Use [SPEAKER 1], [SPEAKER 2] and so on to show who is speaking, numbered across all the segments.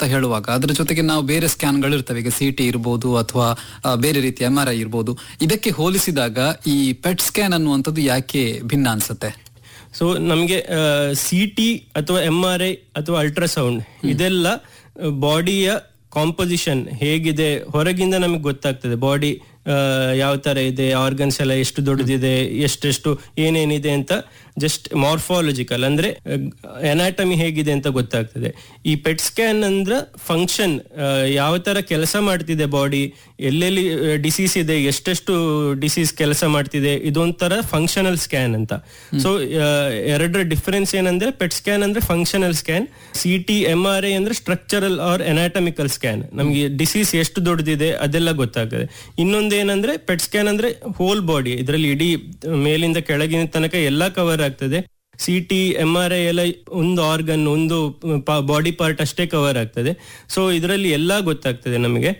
[SPEAKER 1] ಅಂತ ಹೇಳುವಾಗ ಅದರ ಜೊತೆಗೆ ನಾವು ಬೇರೆ ಸ್ಕ್ಯಾನ್ಗಳು ಇರ್ತವೆ ಈಗ ಸಿ ಟಿ ಇರ್ಬೋದು ಅಥವಾ ಆ, ಬೇರೆ ರೀತಿಯ ಎಂ ಆರ್ ಐ ಇರ್ಬೋದು ಇದಕ್ಕೆ ಹೋಲಿಸಿದಾಗ ಈ ಪೆಟ್ ಸ್ಕ್ಯಾನ್ ಅನ್ನುವಂಥದ್ದು ಯಾಕೆ ಭಿನ್ನ ಅನ್ಸುತ್ತೆ
[SPEAKER 2] ಸೊ ನಮಗೆ ಸಿ ಟಿ ಅಥವಾ ಎಂ ಆರ್ ಐ ಅಥವಾ ಅಲ್ಟ್ರಾಸೌಂಡ್ ಇದೆಲ್ಲ ಬಾಡಿಯ ಕಾಂಪೋಸಿಷನ್ ಹೇಗಿದೆ ಹೊರಗಿಂದ ನಮಗೆ ಗೊತ್ತಾಗ್ತದೆ ಬಾಡಿ ಯಾವ ತರ ಇದೆ ಆರ್ಗನ್ಸ್ ಎಲ್ಲ ಎಷ್ಟು ದೊಡ್ಡದಿದೆ ಎಷ್ಟೆಷ್ಟು ಏನೇನಿದೆ ಅಂತ ಜಸ್ಟ್ ಮಾರ್ಫಾಲಜಿಕಲ್ ಅಂದ್ರೆ ಎನಾಟಮಿ ಹೇಗಿದೆ ಅಂತ ಗೊತ್ತಾಗ್ತದೆ ಈ ಪೆಟ್ ಸ್ಕ್ಯಾನ್ ಅಂದ್ರೆ ಫಂಕ್ಷನ್ ಯಾವ ತರ ಕೆಲಸ ಮಾಡ್ತಿದೆ ಬಾಡಿ ಎಲ್ಲೆಲ್ಲಿ ಡಿಸೀಸ್ ಇದೆ ಎಷ್ಟೆಷ್ಟು ಡಿಸೀಸ್ ಕೆಲಸ ಮಾಡ್ತಿದೆ ಇದೊಂಥರ ಫಂಕ್ಷನಲ್ ಸ್ಕ್ಯಾನ್ ಅಂತ ಸೊ ಎರಡರ ಡಿಫರೆನ್ಸ್ ಏನಂದ್ರೆ ಪೆಟ್ ಸ್ಕ್ಯಾನ್ ಅಂದ್ರೆ functional scan C T M R I ಅಂದ್ರೆ ಸ್ಟ್ರಕ್ಚರಲ್ ಆರ್ ಎನಾಟಮಿಕಲ್ ಸ್ಕ್ಯಾನ್ ನಮಗೆ ಡಿಸೀಸ್ ಎಷ್ಟು ದೊಡ್ಡದಿದೆ ಅದೆಲ್ಲ ಗೊತ್ತಾಗ್ತದೆ ಇನ್ನೊಂದು ಏನಂದ್ರೆ ಪೆಟ್ ಸ್ಕ್ಯಾನ್ ಅಂದ್ರೆ ಹೋಲ್ ಬಾಡಿ ಇದರಲ್ಲಿ ಇಡೀ ಮೇಲಿಂದ ಕೆಳಗಿನ ತನಕ ಎಲ್ಲ ಕವರ್ ಆಗ್ತದೆ C T M R I ಎಲ್ಲ ಒಂದು ಆರ್ಗನ್ ಒಂದು ಬಾಡಿ ಪಾರ್ಟ್ ಅಷ್ಟೇ ಕವರ್ ಆಗ್ತದೆ ಸೊ ಇದರಲ್ಲಿ ಎಲ್ಲ ಗೊತ್ತಾಗ್ತದೆ ನಮಗೆ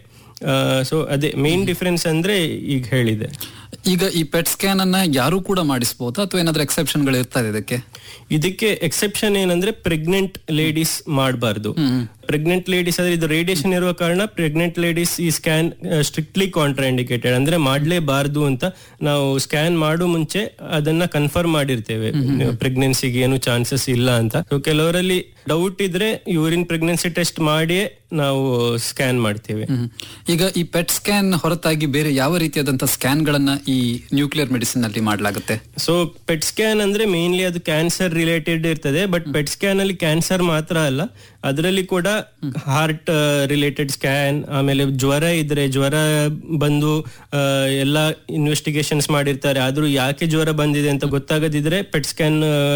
[SPEAKER 2] ಸೊ ಅದೇ ಮೇನ್ ಡಿಫರೆನ್ಸ್ ಅಂದ್ರೆ ಈಗ ಹೇಳಿದೆ
[SPEAKER 1] ಈಗ ಈ ಪೆಟ್ ಸ್ಕ್ಯಾನ್ ಅನ್ನ ಯಾರು ಕೂಡ ಮಾಡಿಸಬಹುದಾ ಅಥವಾ ಏನಾದ್ರೂ ಎಕ್ಸೆಪ್ಷನ್ ಗಳು ಇರ್ತದೆ ಇದಕ್ಕೆ
[SPEAKER 2] ಇದಕ್ಕೆ ಎಕ್ಸೆಪ್ಷನ್ ಏನಂದ್ರೆ ಪ್ರೆಗ್ನೆಂಟ್ ಲೇಡೀಸ್ ಮಾಡಬಾರ್ದು ಪ್ರೆಗ್ನೆಂಟ್ ಲೇಡೀಸ್ ಆದ್ರೆ ಇದು ರೇಡಿಯೇಷನ್ ಇರುವ ಕಾರಣ ಪ್ರೆಗ್ನೆಂಟ್ ಲೇಡೀಸ್ ಈ ಸ್ಕ್ಯಾನ್ ಸ್ಟ್ರಿಕ್ಟ್ಲಿ ಕಾಂಟ್ರಾ ಇಂಡಿಕೇಟೆಡ್ ಅಂದ್ರೆ ಮಾಡ್ಲೇಬಾರ್ದು ಅಂತ ನಾವು ಸ್ಕ್ಯಾನ್ ಮಾಡೋ ಮುಂಚೆ ಅದನ್ನ ಕನ್ಫರ್ಮ್ ಮಾಡಿರ್ತೇವೆ ಪ್ರೆಗ್ನೆನ್ಸಿಗೆ ಏನು ಚಾನ್ಸಸ್ ಇಲ್ಲ ಅಂತ ಸೊ ಕೆಲವರಲ್ಲಿ ಡೌಟ್ ಇದ್ರೆ ಯೂರಿನ್ ಪ್ರೆಗ್ನೆನ್ಸಿ ಟೆಸ್ಟ್ ಮಾಡಿಯೇ ನಾವು ಸ್ಕ್ಯಾನ್ ಮಾಡ್ತೇವೆ
[SPEAKER 1] ಹ್ಮ್. ಈಗ ಈ ಪೆಟ್ ಸ್ಕ್ಯಾನ್ ಹೊರತಾಗಿ ಬೇರೆ ಯಾವ ರೀತಿಯಾದಂತಹ ಸ್ಕ್ಯಾನ್ ಗಳನ್ನ ಈ ನ್ಯೂಕ್ಲಿಯರ್ ಮೆಡಿಸಿನ್ ನಲ್ಲಿ ಮಾಡಲಾಗುತ್ತೆ
[SPEAKER 2] ಸೊ ಪೆಟ್ ಸ್ಕ್ಯಾನ್ ಅಂದ್ರೆ ಮೇನ್ಲಿ ಅದು ಕ್ಯಾನ್ಸರ್ ರಿಲೇಟೆಡ್ ಇರ್ತದೆ ಬಟ್ ಪೆಟ್ ಸ್ಕ್ಯಾನ್ ಅಲ್ಲಿ ಕ್ಯಾನ್ಸರ್ ಮಾತ್ರ ಅಲ್ಲ ಅದರಲ್ಲಿ ಕೂಡ ಹಾರ್ಟ್ ರಿಲೇಟೆಡ್ ಸ್ಕ್ಯಾನ್ ಆಮೇಲೆ ಜ್ವರ ಇದ್ರೆ ಜ್ವರ ಬಂದು ಆ, ಎಲ್ಲ ಇನ್ವೆಸ್ಟಿಗೇಷನ್ಸ್ ಮಾಡಿರ್ತಾರೆ ಆದ್ರೂ ಯಾಕೆ ಜ್ವರ ಬಂದಿದೆ ಅಂತ ಗೊತ್ತಾಗದಿದ್ರೆ ಪೆಟ್ ಸ್ಕ್ಯಾನ್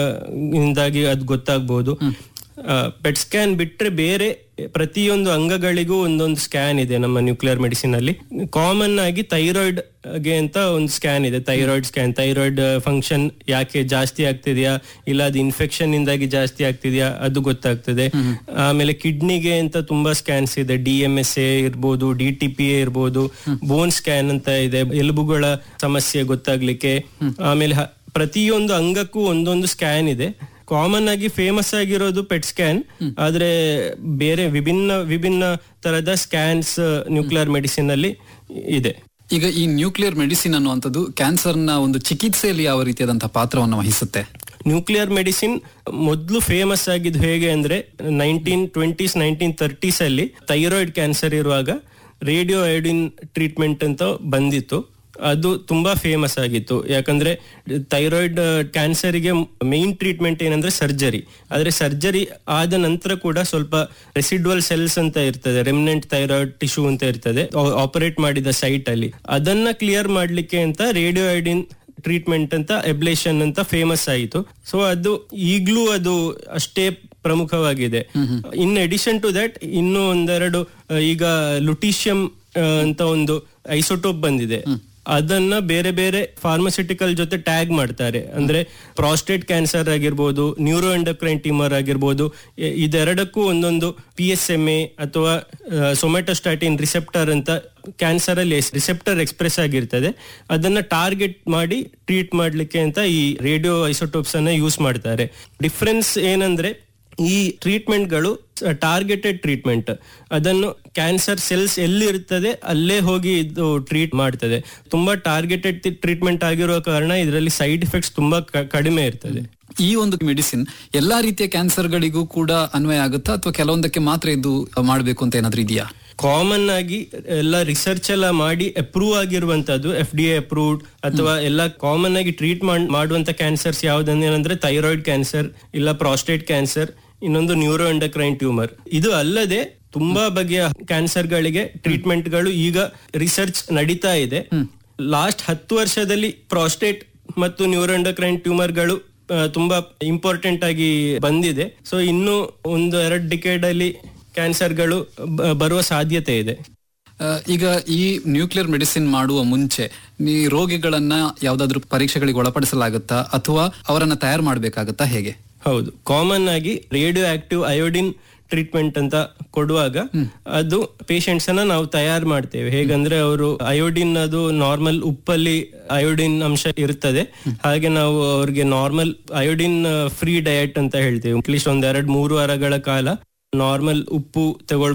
[SPEAKER 2] ಇಂದಾಗಿ ಅದು ಗೊತ್ತಾಗ್ಬೋದು ಪೆಟ್ ಸ್ಕ್ಯಾನ್ ಬಿಟ್ರೆ ಬೇರೆ ಪ್ರತಿಯೊಂದು ಅಂಗಗಳಿಗೂ ಒಂದೊಂದು ಸ್ಕ್ಯಾನ್ ಇದೆ ನಮ್ಮ ನ್ಯೂಕ್ಲಿಯರ್ ಮೆಡಿಸಿನ್ ಅಲ್ಲಿ ಕಾಮನ್ ಆಗಿ ಥೈರಾಯ್ಡ್ ಗೆ ಅಂತ ಒಂದು ಸ್ಕ್ಯಾನ್ ಇದೆ ಥೈರಾಯ್ಡ್ ಸ್ಕ್ಯಾನ್ ಥೈರಾಯ್ಡ್ ಫಂಕ್ಷನ್ ಯಾಕೆ ಜಾಸ್ತಿ ಆಗ್ತಿದ್ಯಾ ಇಲ್ಲ ಅದು ಇನ್ಫೆಕ್ಷನ್ ಇಂದಾಗಿ ಜಾಸ್ತಿ ಆಗ್ತಿದ್ಯಾ ಅದು ಗೊತ್ತಾಗ್ತದೆ ಆಮೇಲೆ ಕಿಡ್ನಿಗೆ ಅಂತ ತುಂಬಾ ಸ್ಕ್ಯಾನ್ಸ್ ಇದೆ ಡಿ ಎಂ ಎಸ್ ಎ ಇರ್ಬೋದು ಡಿ ಟಿ ಪಿ ಎ ಇರ್ಬೋದು ಬೋನ್ ಸ್ಕ್ಯಾನ್ ಅಂತ ಇದೆ ಎಲುಬುಗಳ ಸಮಸ್ಯೆ ಗೊತ್ತಾಗ್ಲಿಕ್ಕೆ ಆಮೇಲೆ ಹ- ಪ್ರತಿಯೊಂದು ಅಂಗಕ್ಕೂ ಒಂದೊಂದು ಸ್ಕ್ಯಾನ್ ಇದೆ ಕಾಮನ್ ಆಗಿ ಫೇಮಸ್ ಆಗಿರೋದು ಪೆಟ್ ಸ್ಕ್ಯಾನ್ ಆದ್ರೆ ಬೇರೆ ವಿಭಿನ್ನ ವಿಭಿನ್ನ ತರದ ಸ್ಕ್ಯಾನ್ಸ್ ನ್ಯೂಕ್ಲಿಯರ್ ಮೆಡಿಸಿನ್ ಅಲ್ಲಿ ಇದೆ
[SPEAKER 1] ಈಗ ಈ ನ್ಯೂಕ್ಲಿಯರ್ ಮೆಡಿಸಿನ್ ಅನ್ನುವಂಥದ್ದು ಕ್ಯಾನ್ಸರ್ ನ ಒಂದು ಚಿಕಿತ್ಸೆಯಲ್ಲಿ ಯಾವ ರೀತಿಯಾದಂತಹ ಪಾತ್ರವನ್ನು ವಹಿಸುತ್ತೆ
[SPEAKER 2] ನ್ಯೂಕ್ಲಿಯರ್ ಮೆಡಿಸಿನ್ ಮೊದಲು ಫೇಮಸ್ ಆಗಿದ್ದು ಹೇಗೆ ಅಂದ್ರೆ ನೈನ್ಟೀನ್ ಟ್ವೆಂಟೀಸ್ ನೈನ್ಟೀನ್ ತರ್ಟೀಸ್ ಅಲ್ಲಿ ಥೈರಾಯ್ಡ್ ಕ್ಯಾನ್ಸರ್ ಇರುವಾಗ ರೇಡಿಯೋ ಐಡಿನ್ ಟ್ರೀಟ್ಮೆಂಟ್ ಅಂತ ಬಂದಿತ್ತು ಅದು ತುಂಬಾ ಫೇಮಸ್ ಆಗಿತ್ತು ಯಾಕಂದ್ರೆ ಥೈರಾಯ್ಡ್ ಕ್ಯಾನ್ಸರ್ಗೆ ಮೇನ್ ಟ್ರೀಟ್ಮೆಂಟ್ ಏನಂದ್ರೆ ಸರ್ಜರಿ ಆದ್ರೆ ಸರ್ಜರಿ ಆದ ನಂತರ ಕೂಡ ಸ್ವಲ್ಪ ರೆಸಿಡ್ವಲ್ ಸೆಲ್ಸ್ ಅಂತ ಇರ್ತದೆ ರೆಮಿನೆಂಟ್ ಥೈರಾಯ್ಡ್ ಟಿಶ್ಯೂ ಅಂತ ಇರ್ತದೆ ಆಪರೇಟ್ ಮಾಡಿದ ಸೈಟ್ ಅಲ್ಲಿ ಅದನ್ನ ಕ್ಲಿಯರ್ ಮಾಡ್ಲಿಕ್ಕೆ ಅಂತ ರೇಡಿಯೋ ಐಡಿನ್ ಟ್ರೀಟ್ಮೆಂಟ್ ಅಂತ ಎಬ್ಲೇಷನ್ ಅಂತ ಫೇಮಸ್ ಆಯಿತು ಸೊ ಅದು ಈಗ್ಲೂ ಅದು ಅಷ್ಟೇ ಪ್ರಮುಖವಾಗಿದೆ ಇನ್ ಅಡಿಷನ್ ಟು ದಟ್ ಇನ್ನು ಒಂದೆರಡು ಆ, ಈಗ ಲುಟಿಷಿಯಂ ಅಂತ ಒಂದು ಐಸೋಟೋಪ್ ಬಂದಿದೆ ಅದನ್ನ ಬೇರೆ ಬೇರೆ ಫಾರ್ಮಸ್ಯೂಟಿಕಲ್ ಜೊತೆ ಟ್ಯಾಗ್ ಮಾಡ್ತಾರೆ ಅಂದ್ರೆ ಪ್ರಾಸ್ಟೇಟ್ ಕ್ಯಾನ್ಸರ್ ಆಗಿರ್ಬೋದು ನ್ಯೂರೋ ಎಂಡೋಕ್ರೈನ್ ಟ್ಯೂಮರ್ ಆಗಿರ್ಬೋದು ಇ- ಇದೆರಡಕ್ಕೂ ಒಂದೊಂದು ಪಿ ಎಸ್ ಎಂ ಎ ಅಥವಾ ಸೊಮೆಟೋಸ್ಟಾಟಿನ್ ರಿಸೆಪ್ಟರ್ ಅಂತ ಕ್ಯಾನ್ಸರ್ ಅಲ್ಲಿ ರಿಸೆಪ್ಟರ್ ಎಕ್ಸ್ಪ್ರೆಸ್ ಆಗಿರ್ತದೆ ಅದನ್ನ ಟಾರ್ಗೆಟ್ ಮಾಡಿ ಟ್ರೀಟ್ ಮಾಡ್ಲಿಕ್ಕೆ ಅಂತ ಈ ರೇಡಿಯೋ ಐಸೋಟೋಪ್ಸ್ ಅನ್ನ ಯೂಸ್ ಮಾಡ್ತಾರೆ ಡಿಫ್ರೆನ್ಸ್ ಏನಂದ್ರೆ ಈ ಟ್ರೀಟ್ಮೆಂಟ್ಗಳು ಟಾರ್ಗೆಟೆಡ್ ಟ್ರೀಟ್ಮೆಂಟ್ ಅದನ್ನು ಕ್ಯಾನ್ಸರ್ ಸೆಲ್ಸ್ ಎಲ್ಲಿ ಇರ್ತದೆ ಅಲ್ಲೇ ಹೋಗಿ ಇದು ಟ್ರೀಟ್ ಮಾಡ್ತದೆ ತುಂಬಾ ಟಾರ್ಗೆಟೆಡ್ ಟ್ರೀಟ್ಮೆಂಟ್ ಆಗಿರೋ ಕಾರಣ ಇದರಲ್ಲಿ ಸೈಡ್ ಎಫೆಕ್ಟ್ಸ್ ತುಂಬಾ ಕ- ಕಡಿಮೆ ಇರ್ತದೆ
[SPEAKER 1] ಈ ಒಂದು ಮೆಡಿಸಿನ್ ಎಲ್ಲಾ ರೀತಿಯ ಕ್ಯಾನ್ಸರ್ ಗಳಿಗೂ ಕೂಡ ಅನ್ವಯ ಆಗುತ್ತಾ ಅಥವಾ ಕೆಲವೊಂದಕ್ಕೆ ಮಾತ್ರ ಇದು ಮಾಡಬೇಕು ಅಂತ ಏನಾದ್ರೂ ಇದೆಯಾ
[SPEAKER 2] ಕಾಮನ್ ಆಗಿ ಎಲ್ಲ ರಿಸರ್ಚ್ ಎಲ್ಲ ಮಾಡಿ ಅಪ್ರೂವ್ ಆಗಿರುವಂತದ್ದು ಎಫ್ ಡಿ ಎ ಅಪ್ರೂವ್ಡ್ ಅಥವಾ ಎಲ್ಲ ಕಾಮನ್ ಆಗಿ ಟ್ರೀಟ್ ಮಾಡುವಂತ ಕ್ಯಾನ್ಸರ್ಸ್ ಯಾವ್ದಂದ್ರೆ ಥೈರಾಯ್ಡ್ ಕ್ಯಾನ್ಸರ್ ಇಲ್ಲ ಪ್ರಾಸ್ಟೇಟ್ ಕ್ಯಾನ್ಸರ್ ಇನ್ನೊಂದು ನ್ಯೂರೋ ಎಂಡಕ್ರೈನ್ ಟ್ಯೂಮರ್ ಇದು ಅಲ್ಲದೆ ತುಂಬಾ ಬಗೆಯ ಕ್ಯಾನ್ಸರ್ ಗಳಿಗೆ ಟ್ರೀಟ್ಮೆಂಟ್ ಗಳು ಈಗ ರಿಸರ್ಚ್ ನಡೀತಾ ಇದೆ ಲಾಸ್ಟ್ ಹತ್ತು ವರ್ಷದಲ್ಲಿ ಪ್ರಾಸ್ಟೇಟ್ ಮತ್ತು ನ್ಯೂರೋ ಎಂಡಕ್ರೈನ್ ಟ್ಯೂಮರ್ಗಳು ಆ, ತುಂಬಾ ಇಂಪಾರ್ಟೆಂಟ್ ಆಗಿ ಬಂದಿದೆ ಸೊ ಇನ್ನು ಒಂದು ಎರಡು ಡಿಕೇಡ್ ಅಲ್ಲಿ ಕ್ಯಾನ್ಸರ್ಗಳು ಬ- ಬರುವ ಸಾಧ್ಯತೆ ಇದೆ
[SPEAKER 1] ಆ, ಈಗ ಈ ನ್ಯೂಕ್ಲಿಯರ್ ಮೆಡಿಸಿನ್ ಮಾಡುವ ಮುಂಚೆ ಈ ರೋಗಿಗಳನ್ನ ಯಾವ್ದಾದ್ರು ಪರೀಕ್ಷೆಗಳಿಗೆ ಒಳಪಡಿಸಲಾಗುತ್ತಾ ಅಥವಾ ಅವರನ್ನ ತಯಾರು ಮಾಡಬೇಕಾಗುತ್ತಾ ಹೇಗೆ
[SPEAKER 2] ಹೌದು ಕಾಮನ್ ಆಗಿ ರೇಡಿಯೋ ಆಕ್ಟಿವ್ ಅಯೋಡಿನ್ ಟ್ರೀಟ್ಮೆಂಟ್ ಅಂತ ಕೊಡುವಾಗ ಅದು ಪೇಷಂಟ್ಸ್ ಅನ್ನ ನಾವು ತಯಾರು ಮಾಡ್ತೇವೆ ಹೇಗಂದ್ರೆ ಅವರು ಅಯೋಡಿನ್ ಅದು ನಾರ್ಮಲ್ ಉಪ್ಪಲ್ಲಿ ಅಯೋಡಿನ್ ಅಂಶ ಇರ್ತದೆ ಹಾಗೆ ನಾವು ಅವ್ರಿಗೆ ನಾರ್ಮಲ್ ಅಯೋಡಿನ್ ಫ್ರೀ ಡಯಟ್ ಅಂತ ಹೇಳ್ತೇವೆ ಅಟ್ಲೀಸ್ಟ್ ಒಂದ್ ಎರಡ್ ಮೂರು ವಾರಗಳ ಕಾಲ ನಾರ್ಮಲ್ ಉಪ್ಪು ತಗೊಳ್